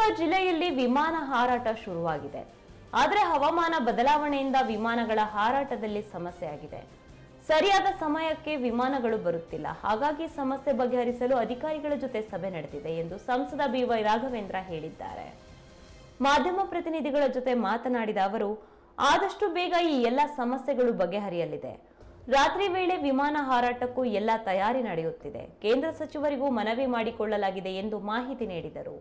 ಜಿಲ್ಲೆಯಲ್ಲಿ ವಿಮಾನ ಹಾರಾಟ ಶುರುವಾಗಿದೆ ಆದರೆ ಹವಾಮಾನ ಬದಲಾವಣೆಯಿಂದ ವಿಮಾನಗಳ ಹಾರಾಟದಲ್ಲಿ ಸಮಸ್ಯೆ ಆಗಿದೆ ಸರಿಯಾದ ಸಮಯಕ್ಕೆ ವಿಮಾನಗಳು ಬರುತ್ತಿಲ್ಲ ಹಾಗಾಗಿ ಸಮಸ್ಯೆ ಬಗೆಹರಿಸಲು ಅಧಿಕಾರಿಗಳ ಜೊತೆ ಸಭೆ ನಡೆದಿದೆ ಎಂದು ಸಂಸದ ಬಿವೈ ರಾಘವೇಂದ್ರ ಹೇಳಿದ್ದಾರೆ ಮಾಧ್ಯಮ ಪ್ರತಿನಿಧಿಗಳ ಜೊತೆ ಮಾತನಾಡಿದ ಅವರು ಆದಷ್ಟು ಬೇಗ ಈ ಎಲ್ಲ ಸಮಸ್ಯೆಗಳು ಬಗೆಹರಿಯಲಿದೆ ರಾತ್ರಿ ವೇಳೆ ವಿಮಾನ ಹಾರಾಟಕ್ಕೂ ಎಲ್ಲ ತಯಾರಿ ನಡೆಯುತ್ತಿದೆ ಕೇಂದ್ರ ಸಚಿವರಿಗೂ ಮನವಿ ಮಾಡಿಕೊಳ್ಳಲಾಗಿದೆ ಎಂದು ಮಾಹಿತಿ ನೀಡಿದರು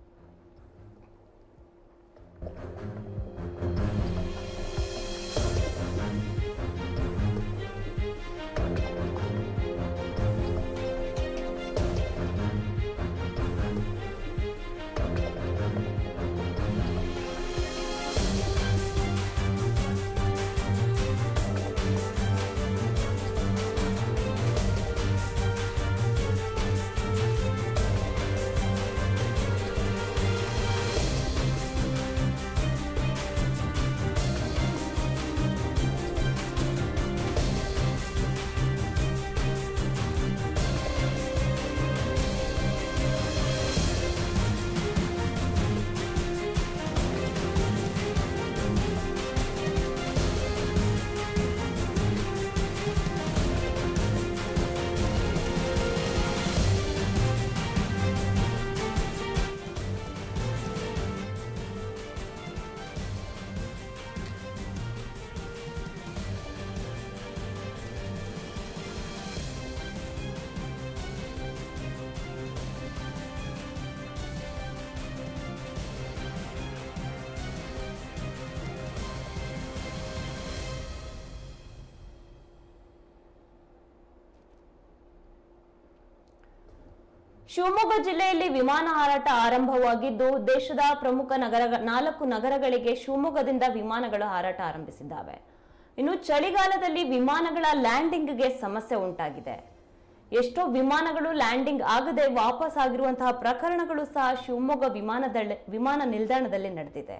ಶಿವಮೊಗ್ಗ ಜಿಲ್ಲೆಯಲ್ಲಿ ವಿಮಾನ ಹಾರಾಟ ಆರಂಭವಾಗಿದ್ದು ದೇಶದ ಪ್ರಮುಖ ನಗರ ನಾಲ್ಕು ನಗರಗಳಿಗೆ ಶಿವಮೊಗ್ಗದಿಂದ ವಿಮಾನಗಳು ಹಾರಾಟ ಆರಂಭಿಸಿದ್ದಾವೆ ಇನ್ನು ಚಳಿಗಾಲದಲ್ಲಿ ವಿಮಾನಗಳ ಲ್ಯಾಂಡಿಂಗ್ಗೆ ಸಮಸ್ಯೆ ಉಂಟಾಗಿದೆ ಎಷ್ಟೋ ವಿಮಾನಗಳು ಲ್ಯಾಂಡಿಂಗ್ ಆಗದೆ ವಾಪಸ್ ಆಗಿರುವಂತಹ ಪ್ರಕರಣಗಳು ಸಹ ಶಿವಮೊಗ್ಗ ವಿಮಾನದಳ್ಳಿ ವಿಮಾನ ನಿಲ್ದಾಣದಲ್ಲಿ ನಡೆದಿದೆ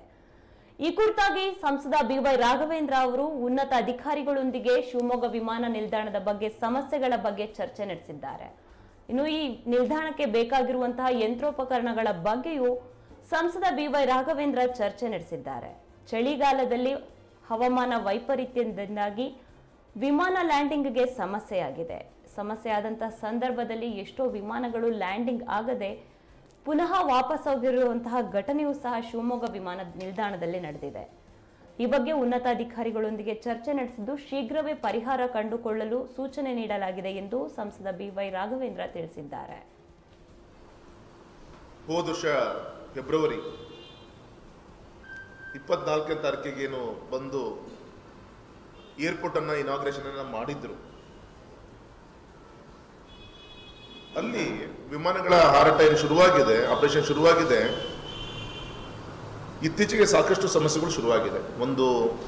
ಈ ಕುರಿತಾಗಿ ಸಂಸದ ಬಿವೈ ರಾಘವೇಂದ್ರ ಅವರು ಉನ್ನತ ಅಧಿಕಾರಿಗಳೊಂದಿಗೆ ಶಿವಮೊಗ್ಗ ವಿಮಾನ ನಿಲ್ದಾಣದ ಬಗ್ಗೆ ಸಮಸ್ಯೆಗಳ ಬಗ್ಗೆ ಚರ್ಚೆ ನಡೆಸಿದ್ದಾರೆ ಇನ್ನು ಈ ನಿಲ್ದಾಣಕ್ಕೆ ಬೇಕಾಗಿರುವಂತಹ ಯಂತ್ರೋಪಕರಣಗಳ ಬಗ್ಗೆಯೂ ಸಂಸದ ಬಿವೈ ರಾಘವೇಂದ್ರ ಚರ್ಚೆ ನಡೆಸಿದ್ದಾರೆ ಚಳಿಗಾಲದಲ್ಲಿ ಹವಾಮಾನ ವೈಪರೀತ್ಯದಿಂದಾಗಿ ವಿಮಾನ ಲ್ಯಾಂಡಿಂಗ್ಗೆ ಸಮಸ್ಯೆಯಾಗಿದೆ ಸಮಸ್ಯೆ ಆದಂತಹ ಸಂದರ್ಭದಲ್ಲಿ ಎಷ್ಟೋ ವಿಮಾನಗಳು ಲ್ಯಾಂಡಿಂಗ್ ಆಗದೆ ಪುನಃ ವಾಪಸ್ ಹೋಗಿರುವಂತಹ ಘಟನೆಯೂ ಸಹ ಶಿವಮೊಗ್ಗ ವಿಮಾನ ನಿಲ್ದಾಣದಲ್ಲಿ ನಡೆದಿದೆ ಈ ಬಗ್ಗೆ ಉನ್ನತ ಅಧಿಕಾರಿಗಳೊಂದಿಗೆ ಚರ್ಚೆ ನಡೆಸಿದ್ದು ಶೀಘ್ರವೇ ಪರಿಹಾರ ಕಂಡುಕೊಳ್ಳಲು ಸೂಚನೆ ನೀಡಲಾಗಿದೆ ಎಂದು ಸಂಸದ ಬಿವೈ ರಾಘವೇಂದ್ರ ತಿಳಿಸಿದ್ದಾರೆ ಹೋದ ವರ್ಷ ಫೆಬ್ರವರಿ ಇಪ್ಪತ್ನಾಲ್ಕನೇ ತಾರೀಕಿಗೇನು ಬಂದು ಏರ್ಪೋರ್ಟ್ ಅನ್ನ ಇನಾಗ್ರೇಷನ್ ಅನ್ನ ಮಾಡಿದ್ರು ಅಲ್ಲಿ ವಿಮಾನಗಳ ಹಾರಾಟ ಏನು ಶುರುವಾಗಿದೆ ಆಪರೇಷನ್ ಶುರುವಾಗಿದೆ ಇತ್ತೀಚೆಗೆ ಸಾಕಷ್ಟು ಸಮಸ್ಯೆಗಳು ಶುರುವಾಗಿದೆ ಒಂದು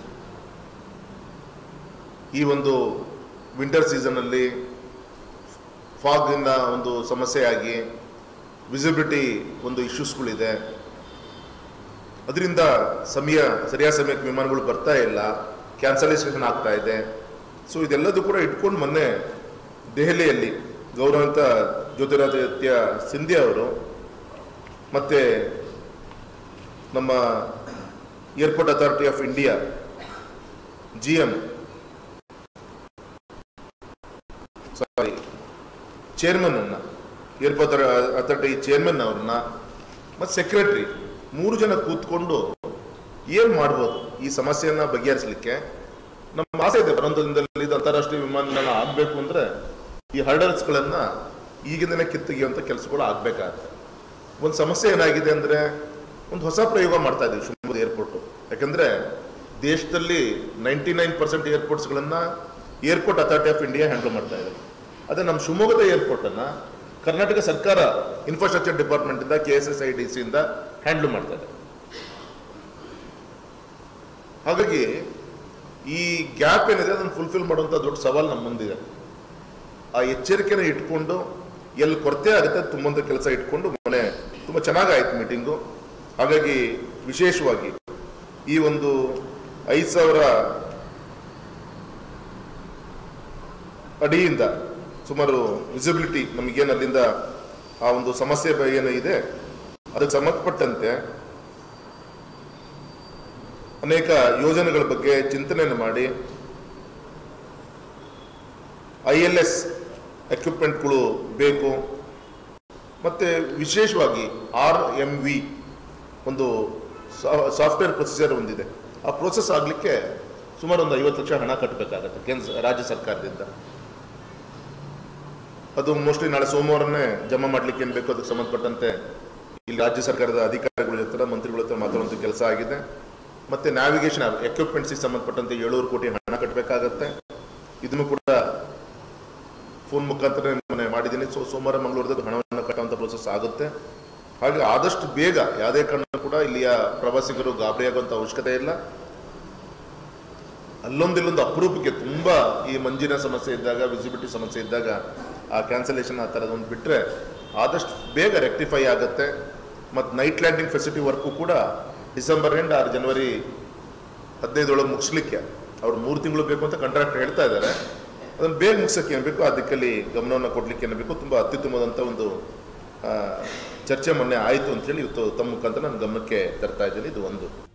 ಈ ಒಂದು ವಿಂಟರ್ ಸೀಸನ್ನಲ್ಲಿ ಫಾಗಿನ ಒಂದು ಸಮಸ್ಯೆಯಾಗಿ ವಿಸಿಬಿಲಿಟಿ ಒಂದು ಇಶ್ಯೂಸ್ಗಳಿದೆ ಅದರಿಂದ ಸಮಯ ಸರಿಯಾದ ಸಮಯಕ್ಕೆ ವಿಮಾನಗಳು ಬರ್ತಾ ಇಲ್ಲ ಕ್ಯಾನ್ಸಲೇಷನ್ ಆಗ್ತಾ ಇದೆ ಸೊ ಇದೆಲ್ಲದೂ ಕೂಡ ಇಟ್ಕೊಂಡು ಮೊನ್ನೆ ದೆಹಲಿಯಲ್ಲಿ ಗೌರವಂತ ಜ್ಯೋತಿರಾದಿತ್ಯ ಸಿಂಧ್ಯಾ ಅವರು ಮತ್ತೆ ನಮ್ಮ airport authority of India G M sorry chairman ಅನ್ನ ಏರ್ಪೋರ್ಟ್ ಅಥಾರಿಟಿ ಚೇರ್ಮನ್ ಅವ್ರನ್ನ ಮತ್ತು ಸೆಕ್ರೆಟರಿ ಮೂರು ಜನ ಕೂತ್ಕೊಂಡು ಏನ್ ಮಾಡ್ಬೋದು ಈ ಸಮಸ್ಯೆಯನ್ನ ಬಗೆಹರಿಸಲಿಕ್ಕೆ ನಮ್ಮ ಆಸೆ ಇದೆ ಬರುವಂತ ದಿನದಲ್ಲಿ ಇದು ಅಂತಾರಾಷ್ಟ್ರೀಯ ವಿಮಾನ ನಿಲ್ದಾಣ ಆಗ್ಬೇಕು ಅಂದ್ರೆ ಈ ಹರ್ಡಲ್ಸ್ಗಳನ್ನ ಈಗಿಂದನೇ ಕಿತ್ತೊಗೆಯುವಂತ ಕೆಲಸಗಳು ಆಗ್ಬೇಕಾಗತ್ತೆ ಒಂದು ಸಮಸ್ಯೆ ಏನಾಗಿದೆ ಅಂದ್ರೆ ಒಂದು ಹೊಸ ಪ್ರಯೋಗ ಮಾಡ್ತಾ ಇದೀವಿ ಶಿವಮೊಗ್ಗದ ಏರ್ಪೋರ್ಟ್ ಯಾಕಂದ್ರೆ ದೇಶದಲ್ಲಿ ನೈಂಟಿ ನೈನ್ ಪರ್ಸೆಂಟ್ ಏರ್ಪೋರ್ಟ್ಸ್ಗಳನ್ನ airport authority of India handle ಮಾಡ್ತಾ ಇದೆ ಅದೇ ನಮ್ಮ ಶಿವಮೊಗ್ಗದ ಏರ್ಪೋರ್ಟ್ ಅನ್ನ ಕರ್ನಾಟಕ ಸರ್ಕಾರ ಇನ್ಫ್ರಾಸ್ಟ್ರಕ್ಚರ್ ಡಿಪಾರ್ಟ್ಮೆಂಟ್ ಇಂದ K S S I D C ಇಂದ ಹ್ಯಾಂಡಲ್ ಮಾಡ್ತಾ ಇದೆ ಹಾಗಾಗಿ ಈ ಗ್ಯಾಪ್ ಏನಿದೆ ಅದನ್ನು ಫುಲ್ಫಿಲ್ ಮಾಡುವಂತ ದೊಡ್ಡ ಸವಾಲು ನಮ್ಮ ಮುಂದಿದೆ ಆ ಎಚ್ಚರಿಕೆನ ಇಟ್ಕೊಂಡು ಎಲ್ಲಿ ಕೊರತೆ ಆಗುತ್ತೆ ತುಂಬಂತ ಕೆಲಸ ಇಟ್ಕೊಂಡು ಮೊನ್ನೆ ತುಂಬ ಚೆನ್ನಾಗಾಯ್ತು ಮೀಟಿಂಗು ಹಾಗಾಗಿ ವಿಶೇಷವಾಗಿ ಈ ಒಂದು ಐದು ಸಾವಿರ ಅಡಿಯಿಂದ ಸುಮಾರು ವಿಸಿಬಿಲಿಟಿ ನಮಗೇನು ಅಲ್ಲಿಂದ ಆ ಒಂದು ಸಮಸ್ಯೆ ಬ- ಏನು ಇದೆ ಅದಕ್ಕೆ ಸಂಬಂಧಪಟ್ಟಂತೆ ಅನೇಕ ಯೋಜನೆಗಳ ಬಗ್ಗೆ ಚಿಂತನೆಯನ್ನು ಮಾಡಿ ಐ ಎಲ್ ಎಸ್ ಎಕ್ವಿಪ್ಮೆಂಟ್ಗಳು ಬೇಕು ಮತ್ತು ವಿಶೇಷವಾಗಿ ಆರ್ ಎಮ್ ವಿ ಒಂದು ಸಾಫ್ಟ್ವೇರ್ ಪ್ರೊಸೀಜರ್ ಒಂದಿದೆ ಆ ಪ್ರೋಸೆಸ್ ಆಗಲಿಕ್ಕೆ ಸುಮಾರು ಒಂದು ಐವತ್ತು ಲಕ್ಷ ಹಣ ಕಟ್ಟಬೇಕಾಗತ್ತೆ ಕೇಂದ್ರ ರಾಜ್ಯ ಸರ್ಕಾರದಿಂದ ಅದು ಮೋಸ್ಟ್ಲಿ ನಾಳೆ ಸೋಮವಾರನೇ ಜಮಾ ಮಾಡಲಿಕ್ಕೆ ಏನು ಬೇಕು ಅದಕ್ಕೆ ಸಂಬಂಧಪಟ್ಟಂತೆ ಇಲ್ಲಿ ರಾಜ್ಯ ಸರ್ಕಾರದ ಅಧಿಕಾರಿಗಳ ಹತ್ರ ಮಂತ್ರಿಗಳ ಹತ್ರ ಮಾತಾಡುವಂಥ ಕೆಲಸ ಆಗಿದೆ ಮತ್ತೆ ನ್ಯಾವಿಗೇಷನ್ ಎಕ್ವಿಪ್ಮೆಂಟ್ಸಿಗೆ ಸಂಬಂಧಪಟ್ಟಂತೆ ಏಳ್ನೂರು ಕೋಟಿ ಹಣ ಕಟ್ಟಬೇಕಾಗತ್ತೆ ಇದನ್ನು ಕೂಡ ಫೋನ್ ಮುಖಾಂತರ ಮನೆ ಮಾಡಿದ್ದೀನಿ ಸೊ ಸೋಮವಾರ ಮಂಗಳೂರದಾಗ ಹಣವನ್ನು ಕಟ್ಟುವಂಥ ಪ್ರೋಸೆಸ್ ಆಗುತ್ತೆ ಹಾಗೆ ಆದಷ್ಟು ಬೇಗ ಯಾವುದೇ ಕಾರಣ ಕೂಡ ಇಲ್ಲಿಯ ಪ್ರವಾಸಿಗರು ಗಾಬರಿಯಾಗುವಂಥ ಅವಶ್ಯಕತೆ ಇಲ್ಲ ಅಲ್ಲೊಂದಿಲ್ಲೊಂದು ಅಪರೂಪಕ್ಕೆ ತುಂಬ ಈ ಮಂಜಿನ ಸಮಸ್ಯೆ ಇದ್ದಾಗ ವಿಸಿಬಿಲಿಟಿ ಸಮಸ್ಯೆ ಇದ್ದಾಗ ಆ ಕ್ಯಾನ್ಸಲೇಷನ್ ಆ ಥರದೊಂದು ಬಿಟ್ಟರೆ ಆದಷ್ಟು ಬೇಗ ರೆಕ್ಟಿಫೈ ಆಗುತ್ತೆ ಮತ್ತು ನೈಟ್ ಲ್ಯಾಂಡಿಂಗ್ ಫೆಸಿಲಿಟಿ ವರ್ಕು ಕೂಡ ಡಿಸೆಂಬರ್ ಎಂಡ್ ಆರು ಜನವರಿ ಹದಿನೈದರೊಳಗೆ ಮುಗಿಸ್ಲಿಕ್ಕೆ ಅವ್ರು ಮೂರು ತಿಂಗಳು ಬೇಕು ಅಂತ ಕಾಂಟ್ರಾಕ್ಟ್ ಹೇಳ್ತಾ ಇದ್ದಾರೆ ಅದನ್ನು ಬೇಗ ಮುಗಿಸೋಕ್ಕೆ ಏನು ಬೇಕು ಆ ದಿಕ್ಕಲ್ಲಿ ಗಮನವನ್ನು ಕೊಡಲಿಕ್ಕೆ ಏನು ಬೇಕು ತುಂಬ ಅತ್ಯುತ್ತಮವಾದಂಥ ಒಂದು ಆ, ಚರ್ಚೆ ಮೊನ್ನೆ ಆಯಿತು ಅಂತೇಳಿ ಇವತ್ತು ತಮ್ಮ ಮುಖಾಂತರ ನನ್ನ ಗಮನಕ್ಕೆ ತರ್ತಾ ಇದ್ದೀನಿ ಇದು ಒಂದು